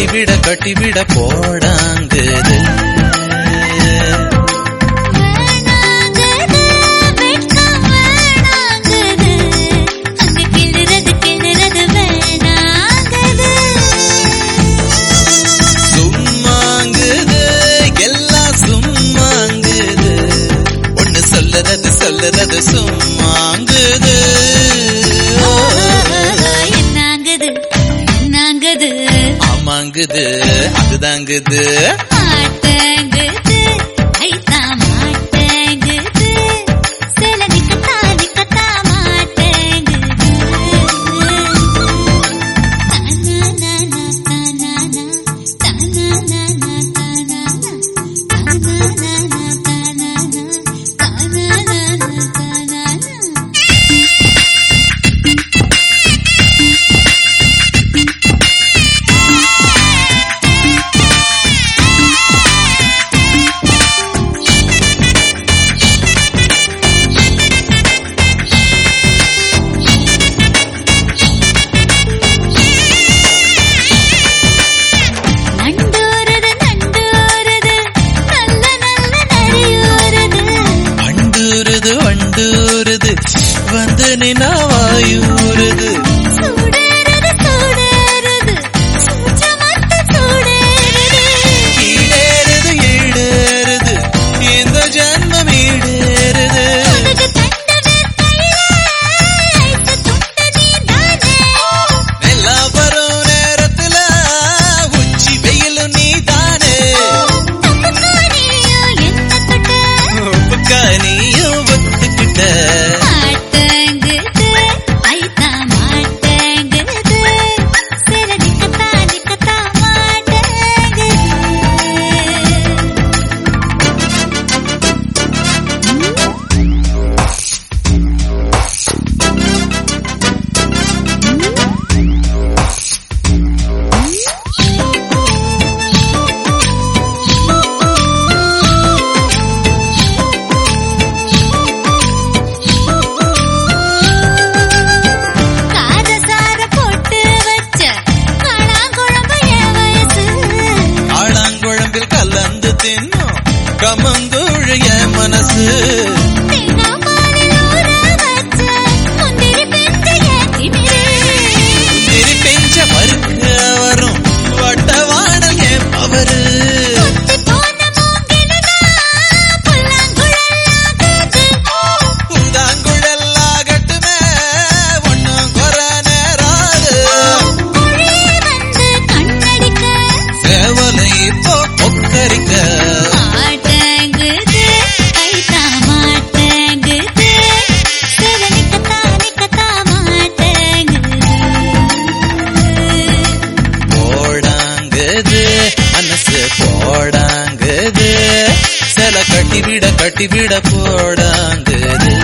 கட்டிவிட கட்டிவிட போடாங்குது வேணாங்குது, வெட்கம் வேணாங்குது. அங்க கிள்ளுறது, கிள்ளுறது வேணாங்குது. சும்மாங்குது எல்லாம் சும்மாங்குது ஒண்ணு சொல்லுறது சொல்லுறது சும்மாங்குது என்னாங்குது, என்னாங்குது, ஆமாங்குது அதுதாங்குது மாட்டேங்குது, ஐத்தான் மாட்டேங்குது. சில நிக்கத்தா, நிக்கத்தா மாட்டேங்குது. தானானானா, தானானா, தானானானா, தானானா, தானானானா, தானானா, தானானானா, தானானா. நண்டூருது நண்டூருது நல்ல நல்ல நரியூருது வண்டூருது வண்டூருது வந்து நினா வாயூருது சூடேறுது சூடேறுது சூச்சமத்து சூடேறுது ஈடேறுது ஈடேறுது இந்த ஜன்மம் ஈடேறுது உனக்கு தண்டவே கையில ஐசு துண்டு நீதானே எல்லா வரும் நேரத்துல உச்சி வெயிலும் நீதானே தப்புக்கானியோ என்ன தொட்ட உப்புக்கா நீயும் ஒத்துக்கிட்ட மாட்டேங்குது ஐத்தா மாட்டேங்குது சில நிக்கத்தா நிக்கத்தா மாட்டேங்குது காரசார போட்டு வச்ச காளாங்குழம்பு என் வயசு ஆளாங்குழம்பில் கலந்து தின்னும் கமங்கூழிய மனசு தேங்காய் பாலில் ஊற வச்ச முந்திரி பிஞ்சு என் திமிரு திரி பெஞ்ச மறுக்க வரும் வட்டவாடல் என் பவரு சுத்தி போன மூங்கிலுனா புல்லாங்குழலாகுது புந்தாங்குழல் ஆகட்டுமே ஒன்னும் குற நேராது மொழி வந்து கண்ணடிக்க சேவலை இப்போ ஒக்கரிக்க மாட்டேங்குது ஐத்தா மாட்டேங்குது சில நிக்கத்தா நிக்கத்தா மாட்டேங்குது போடாங்குது மனசு போடாங்குது சில கட்டிவிட கட்டிவிட போடாங்குது